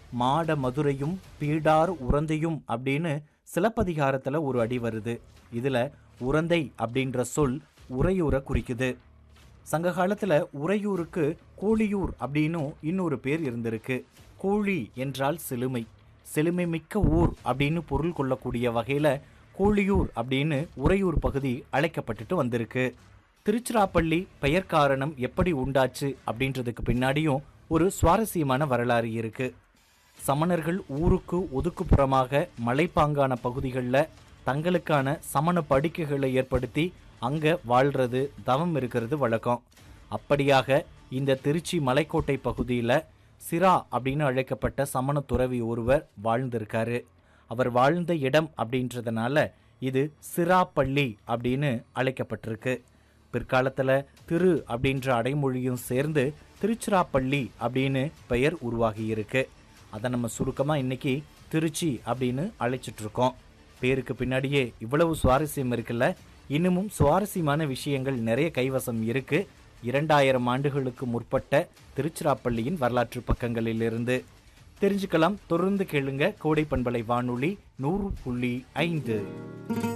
மாட மதுரையும் பீடார் உரந்தையும் அப்படின்னு சிலப்பதிகாரத்துல ஒரு அடி வருது இதுல உரந்தை அப்படின்ற சொல் உறையூரை குறிக்குது சங்க காலத்துல உறையூருக்கு கோழியூர் அப்படின்னும் இன்னொரு பேர் இருந்திருக்கு கோழி என்றால் செழுமை செழுமை மிக்க ஊர் அப்படின்னு பொருள் கொள்ளக்கூடிய வகையில கோழியூர் அப்படின்னு உறையூர் பகுதி அழைக்கப்பட்டுட்டு வந்திருக்கு திருச்சிராப்பள்ளி பெயர் காரணம் எப்படி உண்டாச்சு அப்படின்றதுக்கு பின்னாடியும் ஒரு சுவாரஸ்யமான வரலாறு இருக்கு சமணர்கள் ஊருக்கு ஒதுக்குப்புறமாக மலைப்பாங்கான பகுதிகளில் தங்களுக்கான சமண படுக்கைகளை ஏற்படுத்தி அங்க வாழ்றது தவம் இருக்கிறது வழக்கம் அப்படியாக இந்த திருச்சி மலைக்கோட்டை பகுதியில் சிரா அப்படின்னு அழைக்கப்பட்ட சமண துறவி ஒருவர் வாழ்ந்திருக்காரு அவர் வாழ்ந்த இடம் அப்படின்றதுனால இது சிராப்பள்ளி அப்படின்னு அழைக்கப்பட்டிருக்கு பிற்காலத்தில் திரு அப்படின்ற அடைமொழியும் சேர்ந்து திருச்சிராப்பள்ளி அப்படின்னு பெயர் உருவாகியிருக்கு அதை நம்ம சுருக்கமாக இன்னைக்கு திருச்சி அப்படின்னு அழைச்சிட்டு இருக்கோம் பேருக்கு பின்னாடியே இவ்வளவு சுவாரஸ்யம் இருக்குல்ல இன்னமும் சுவாரஸ்யமான விஷயங்கள் நிறைய கைவசம் இருக்கு இரண்டாயிரம் ஆண்டுகளுக்கு முற்பட்ட திருச்சிராப்பள்ளியின் வரலாற்று பக்கங்களிலிருந்து தெரிஞ்சுக்கலாம் தொடர்ந்து கேளுங்க கோடை பண்பலை வானொலி நூறு புள்ளி ஐந்து